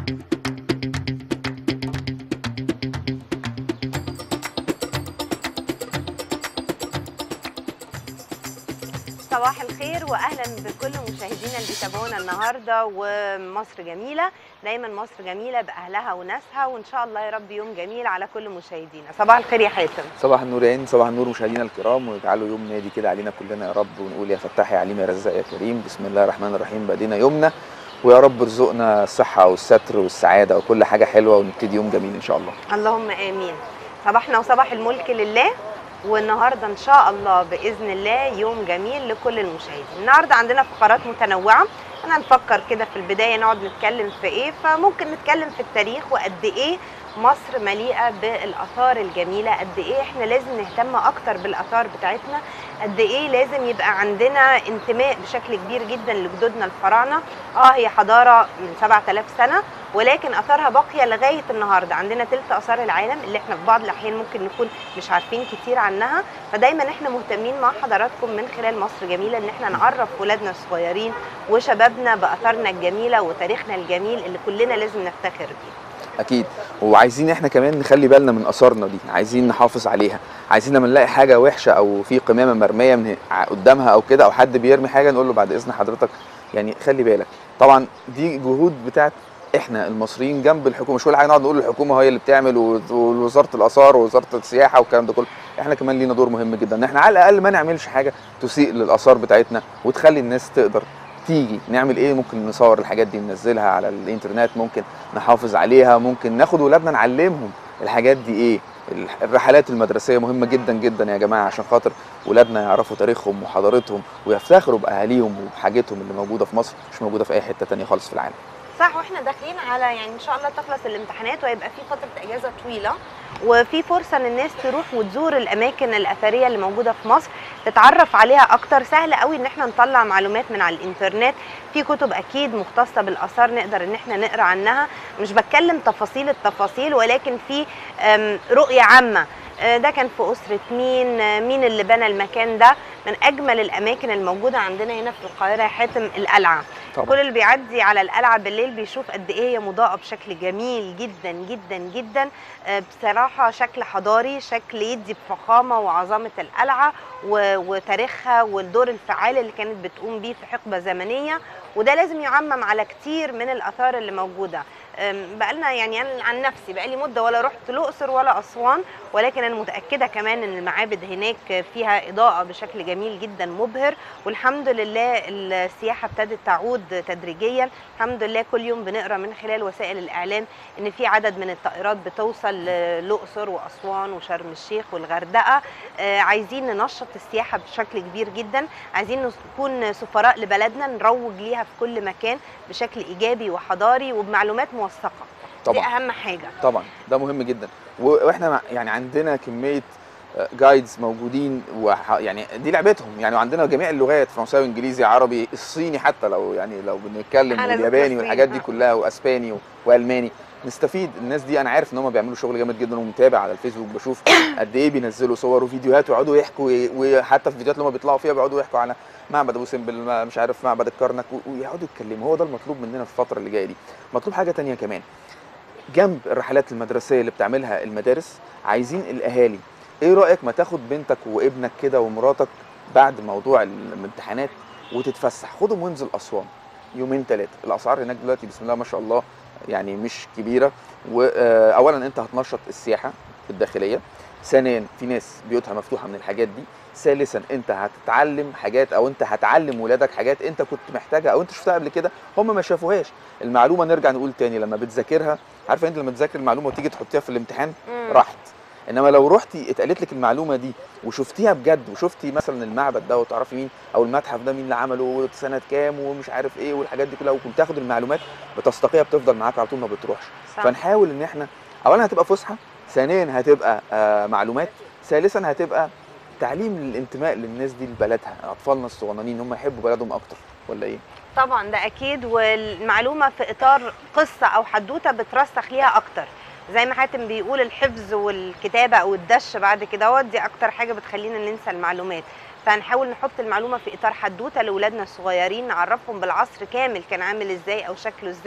صباح الخير واهلا بكل مشاهدينا اللي بيتابعونا النهارده ومصر جميله دايما مصر جميله باهلها وناسها وان شاء الله يا رب يوم جميل على كل مشاهدينا صباح الخير يا حاتم صباح النور يا عين صباح النور مشاهدينا الكرام ويجعلوا يوم نادي كده علينا كلنا يا رب ونقول يا فتاح يا عليم يا رزاق يا كريم بسم الله الرحمن الرحيم بدينا يومنا ويا رب ارزقنا الصحه والستر والسعاده وكل حاجه حلوه ونبتدي يوم جميل ان شاء الله اللهم امين صباحنا وصباح الملك لله والنهارده ان شاء الله باذن الله يوم جميل لكل المشاهدين النهارده عندنا فقرات متنوعه انا نفكر كده في البدايه نقعد نتكلم في ايه فممكن نتكلم في التاريخ وقد ايه مصر مليئه بالاثار الجميله قد ايه احنا لازم نهتم اكتر بالاثار بتاعتنا قد ايه لازم يبقى عندنا انتماء بشكل كبير جدا لجدودنا الفراعنه اه هي حضاره من 7000 سنه ولكن اثارها باقيه لغايه النهارده عندنا تلت اثار العالم اللي احنا في بعض الاحيان ممكن نكون مش عارفين كتير عنها فدايما احنا مهتمين مع حضراتكم من خلال مصر جميله ان احنا نعرف ولادنا الصغيرين وشبابنا باثارنا الجميله وتاريخنا الجميل اللي كلنا لازم نفتخر بيه اكيد وعايزين احنا كمان نخلي بالنا من اثارنا دي عايزين نحافظ عليها عايزين لما نلاقي حاجه وحشه او في قمامه مرميه من قدامها او كده او حد بيرمي حاجه نقول له بعد اذن حضرتك يعني خلي بالك طبعا دي جهود بتاعت احنا المصريين جنب الحكومه مش كل حاجه نقعد نقول الحكومه هي اللي بتعمل ووزاره الاثار ووزاره السياحه والكلام ده كله احنا كمان لينا دور مهم جدا ان احنا على الاقل ما نعملش حاجه تسيء للاثار بتاعتنا وتخلي الناس تقدر تيجي نعمل ايه ممكن نصور الحاجات دي ننزلها على الانترنت ممكن نحافظ عليها ممكن ناخد ولادنا نعلمهم الحاجات دي ايه الرحلات المدرسيه مهمه جدا جدا يا جماعه عشان خاطر ولادنا يعرفوا تاريخهم وحضارتهم ويفتخروا باهاليهم وبحاجتهم اللي موجوده في مصر مش موجوده في اي حته تانية خالص في العالم صح واحنا داخلين على يعني ان شاء الله تخلص الامتحانات وهيبقى في فتره اجازه طويله وفي فرصه ان الناس تروح وتزور الاماكن الاثريه اللي موجوده في مصر تتعرف عليها اكتر سهل قوي ان احنا نطلع معلومات من على الانترنت في كتب اكيد مختصه بالاثار نقدر ان احنا نقرا عنها مش بتكلم تفاصيل التفاصيل ولكن في رؤيه عامه ده كان في أسرة مين مين اللي بنى المكان ده من أجمل الأماكن الموجودة عندنا هنا في القاهرة حاتم القلعة طبعا. كل اللي بيعدي على القلعة بالليل بيشوف قد إيه هي مضاءة بشكل جميل جدا جدا جدا بصراحة شكل حضاري شكل يدي بفخامة وعظمة القلعة وتاريخها والدور الفعال اللي كانت بتقوم بيه في حقبة زمنية وده لازم يعمم على كتير من الآثار اللي موجودة بقالنا يعني انا عن نفسي بقالي مده ولا رحت الاقصر ولا اسوان ولكن انا متاكده كمان ان المعابد هناك فيها اضاءه بشكل جميل جدا مبهر والحمد لله السياحه ابتدت تعود تدريجيا الحمد لله كل يوم بنقرا من خلال وسائل الاعلام ان في عدد من الطائرات بتوصل للاقصر واسوان وشرم الشيخ والغردقه عايزين ننشط السياحه بشكل كبير جدا عايزين نكون سفراء لبلدنا نروج ليها في كل مكان بشكل ايجابي وحضاري وبمعلومات موثقه طبعا دي اهم حاجه طبعا ده مهم جدا واحنا يعني عندنا كميه جايدز موجودين وح... يعني دي لعبتهم يعني وعندنا جميع اللغات فرنساوي انجليزي عربي الصيني حتى لو يعني لو بنتكلم والياباني والحاجات دي كلها واسباني و... والماني نستفيد الناس دي انا عارف ان هم بيعملوا شغل جامد جدا ومتابع على الفيسبوك بشوف قد ايه بينزلوا صور وفيديوهات ويقعدوا يحكوا وحتى في الفيديوهات اللي هم بيطلعوا فيها بيقعدوا يحكوا على معبد ابو سمبل مش عارف معبد الكرنك ويقعدوا يتكلموا هو ده المطلوب مننا في الفتره اللي جايه دي مطلوب حاجه تانية كمان جنب الرحلات المدرسيه اللي بتعملها المدارس عايزين الاهالي ايه رايك ما تاخد بنتك وابنك كده ومراتك بعد موضوع الامتحانات وتتفسح خدهم وانزل اسوان يومين ثلاثه الاسعار هناك دلوقتي بسم الله ما شاء الله يعني مش كبيره واولا انت هتنشط السياحه الداخليه ثانيا في ناس بيوتها مفتوحه من الحاجات دي ثالثا انت هتتعلم حاجات او انت هتعلم ولادك حاجات انت كنت محتاجها او انت شفتها قبل كده هم ما شافوهاش المعلومه نرجع نقول تاني لما بتذاكرها عارفه انت لما تذاكر المعلومه وتيجي تحطيها في الامتحان مم. راحت انما لو رحتي اتقالت لك المعلومه دي وشفتيها بجد وشفتي مثلا المعبد ده وتعرفي مين او المتحف ده مين اللي عمله سنه كام ومش عارف ايه والحاجات دي كلها وكنت تاخد المعلومات بتستقيها بتفضل معاك على طول ما بتروحش صح. فنحاول ان احنا اولا هتبقى فسحه ثانيا هتبقى آه معلومات ثالثا هتبقى تعليم الانتماء للناس دي لبلدها اطفالنا الصغننين هم يحبوا بلدهم اكتر ولا ايه طبعا ده اكيد والمعلومه في اطار قصه او حدوته بترسخ ليها اكتر زي ما حاتم بيقول الحفظ والكتابه او الدش بعد كده دي اكتر حاجه بتخلينا ننسى المعلومات فهنحاول نحط المعلومه في اطار حدوته لاولادنا الصغيرين نعرفهم بالعصر كامل كان عامل ازاي او شكله ازاي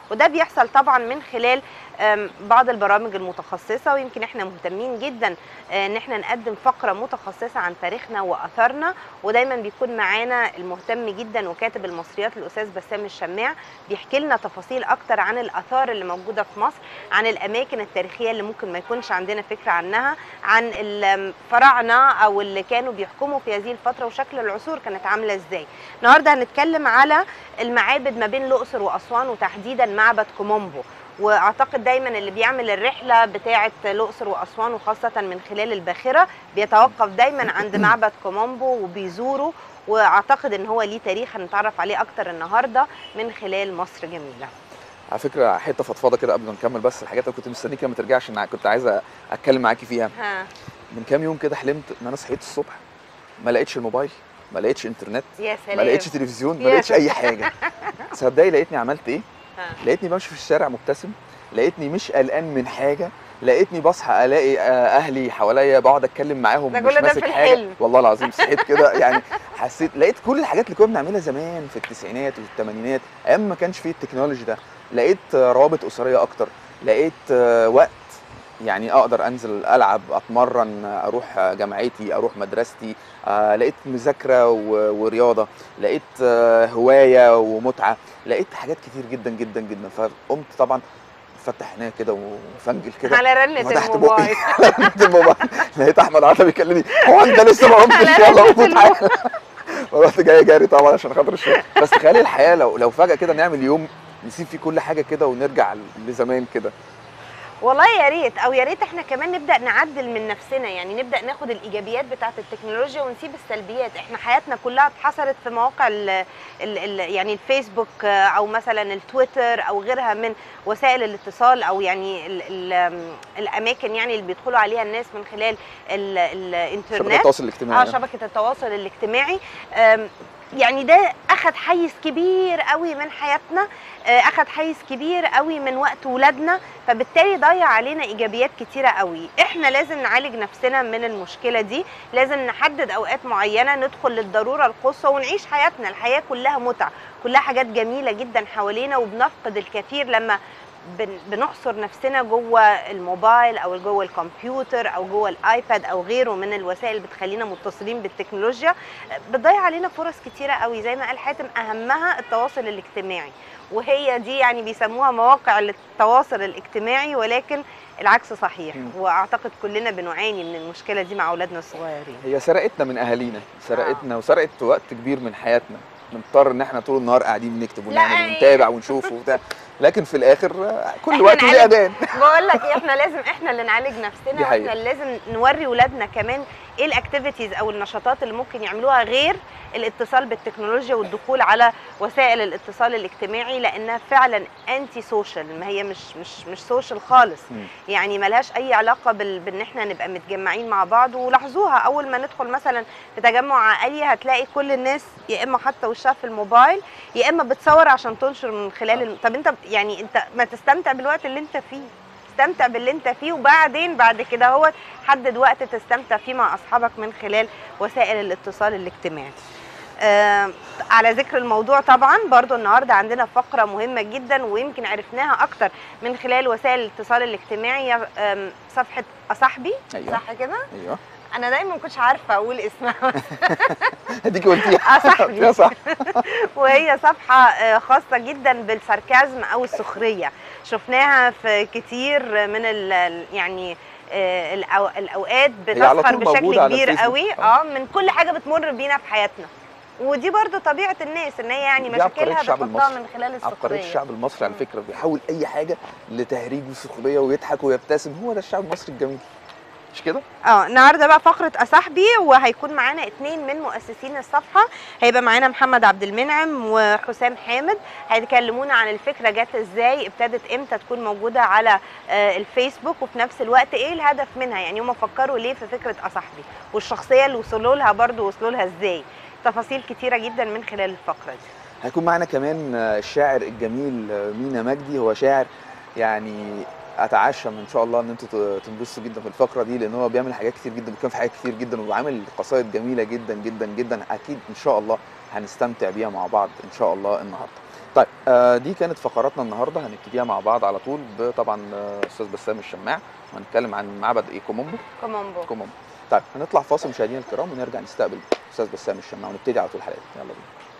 وده بيحصل طبعا من خلال آم، بعض البرامج المتخصصه ويمكن احنا مهتمين جدا آه، ان احنا نقدم فقره متخصصه عن تاريخنا واثارنا ودايما بيكون معانا المهتم جدا وكاتب المصريات الاستاذ بسام الشماع بيحكي لنا تفاصيل اكتر عن الاثار اللي موجوده في مصر عن الاماكن التاريخيه اللي ممكن ما يكونش عندنا فكره عنها عن الفراعنه او اللي كانوا بيحكموا في هذه الفتره وشكل العصور كانت عامله ازاي النهارده هنتكلم على المعابد ما بين الاقصر واسوان وتحديدا معبد كومومبو واعتقد دايما اللي بيعمل الرحله بتاعه الاقصر واسوان وخاصه من خلال الباخره بيتوقف دايما عند معبد كومومبو وبيزوره واعتقد ان هو ليه تاريخ هنتعرف عليه اكتر النهارده من خلال مصر جميله على فكره حته فضفاضه كده قبل ما نكمل بس الحاجات اللي كنت مستنيك ما ترجعش إن كنت عايز اتكلم معاكي فيها ها من كام يوم كده حلمت ان انا صحيت الصبح ما لقيتش الموبايل ما لقيتش انترنت يا سلام ما لقيتش تلفزيون ما يا لقيتش اي حاجه تصدقي لقيتني عملت ايه ها. لقيتني بمشي في الشارع مبتسم لقيتني مش قلقان من حاجه لقيتني بصحى الاقي آه، اهلي حواليا بقعد اتكلم معاهم ده مش كل ده ماسك في حاجه الحلم. والله العظيم صحيت كده يعني حسيت لقيت كل الحاجات اللي كنا بنعملها زمان في التسعينات والثمانينات ايام ما كانش فيه التكنولوجي ده لقيت آه، روابط اسريه اكتر لقيت آه، وقت يعني اقدر انزل العب اتمرن اروح جامعتي اروح مدرستي آه، لقيت مذاكره و- ورياضه لقيت آه، هوايه ومتعه لقيت حاجات كتير جدا جدا جدا فقمت طبعا فتح عينيا كده وفنجل كده على رنه فتحت الموبايل بقي لقيت الموبايل لقيت احمد عطا بيكلمني هو انت لسه ما قمتش على يلا رنة قوم تعالى ورحت جاي جاري طبعا عشان خاطر الشغل بس تخيلي الحياه لو لو فجاه كده نعمل يوم نسيب فيه كل حاجه كده ونرجع لزمان كده والله يا ريت او يا ريت احنا كمان نبدا نعدل من نفسنا يعني نبدا ناخد الايجابيات بتاعه التكنولوجيا ونسيب السلبيات احنا حياتنا كلها اتحصرت في مواقع ال ال ال يعني الفيسبوك آه، او مثلا التويتر او غيرها من وسائل الاتصال او يعني ال ال الاماكن يعني اللي بيدخلوا عليها الناس من خلال ال- شبكه الانترنت التواصل اه الاجتماعي شبكه التواصل الاجتماعي آم، يعني ده اخذ حيز كبير قوي من حياتنا آه، اخذ حيز كبير قوي من وقت ولادنا فبالتالي ضيع علينا ايجابيات كتيره قوي احنا لازم نعالج نفسنا من المشكله دي لازم نحدد اوقات معينه ندخل للضروره القصوى ونعيش حياتنا الحياه كلها متعه كلها حاجات جميله جدا حوالينا وبنفقد الكثير لما بن- بنحصر نفسنا جوه الموبايل او جوه الكمبيوتر او جوه الايباد او غيره من الوسائل اللي بتخلينا متصلين بالتكنولوجيا بتضيع علينا فرص كتيره قوي زي ما قال حاتم اهمها التواصل الاجتماعي وهي دي يعني بيسموها مواقع التواصل الاجتماعي ولكن العكس صحيح مم. واعتقد كلنا بنعاني من المشكله دي مع اولادنا الصغيرين هي سرقتنا من اهالينا سرقتنا وسرقت وقت كبير من حياتنا نضطر ان احنا طول النهار قاعدين نكتب ونعمل يعني- ونتابع ونشوف وبتاع لكن في الاخر آه، كل إحنا وقت وليه نعالج- اذان بقول لك إيه، احنا لازم احنا اللي نعالج نفسنا دي حقيقة. واحنا اللي لازم نوري ولادنا كمان ايه الاكتيفيتيز او النشاطات اللي ممكن يعملوها غير الاتصال بالتكنولوجيا والدخول على وسائل الاتصال الاجتماعي لانها فعلا انتي سوشيال ما هي مش مش مش سوشيال خالص مم. يعني ملهاش اي علاقه بال... بان احنا نبقى متجمعين مع بعض ولاحظوها اول ما ندخل مثلا في تجمع عائلي هتلاقي كل الناس يا اما حاطه وشها في الموبايل يا اما بتصور عشان تنشر من خلال الم... طب انت يعني انت ما تستمتع بالوقت اللي انت فيه استمتع باللي انت فيه وبعدين بعد كده هو حدد وقت تستمتع فيه مع اصحابك من خلال وسائل الاتصال الاجتماعي آه على ذكر الموضوع طبعا برضو النهارده عندنا فقره مهمه جدا ويمكن عرفناها اكتر من خلال وسائل الاتصال الاجتماعي آم، صفحه اصاحبي ايوه صح كده ايوه انا دايما ما كنتش عارفه اقول اسمها اديكي قلتيها اه صاحبي يا صح وهي صفحة آه، خاصة جدا بالساركازم أو السخرية شفناها في كتير من ال ال- يعني آه، الأو- الأوقات هي على بتظهر طول بشكل موجودة على كبير الفيسبوك. قوي آه. اه من كل حاجة بتمر بينا في حياتنا ودي برضو طبيعة الناس ان هي يعني دي عبقرية مشاكلها الشعب بتحطها المصري. من خلال عبقريه السخرية الشعب المصري على مم. فكره بيحول اي حاجه لتهريج وسخريه ويضحك ويبتسم هو ده الشعب المصري الجميل مش كده؟ اه النهارده بقى فقره اصاحبي وهيكون معانا اتنين من مؤسسين الصفحه هيبقى معانا محمد عبد المنعم وحسام حامد هيكلمونا عن الفكره جت ازاي ابتدت امتى تكون موجوده على آه، الفيسبوك وفي نفس الوقت ايه الهدف منها يعني هم فكروا ليه في فكره اصاحبي والشخصيه اللي وصلوا لها برضو وصلوا لها ازاي تفاصيل كتيره جدا من خلال الفقره دي هيكون معانا كمان آه، الشاعر الجميل آه، مينا مجدي هو شاعر يعني اتعشى ان شاء الله ان انتوا ت- تنبسطوا جدا في الفقره دي لان هو بيعمل حاجات كتير جدا بيتكلم في حاجات كتير جدا وعامل قصايد جميله جدا جدا جدا اكيد ان شاء الله هنستمتع بيها مع بعض ان شاء الله النهارده طيب آه دي كانت فقراتنا النهارده هنبتديها مع بعض على طول بطبعا آه، استاذ بسام الشماع وهنتكلم عن معبد ايه كومومبو كومومبو كومومبو طيب هنطلع فاصل مشاهدينا الكرام ونرجع نستقبل استاذ بسام الشماع ونبتدي على طول حلقتنا يلا بينا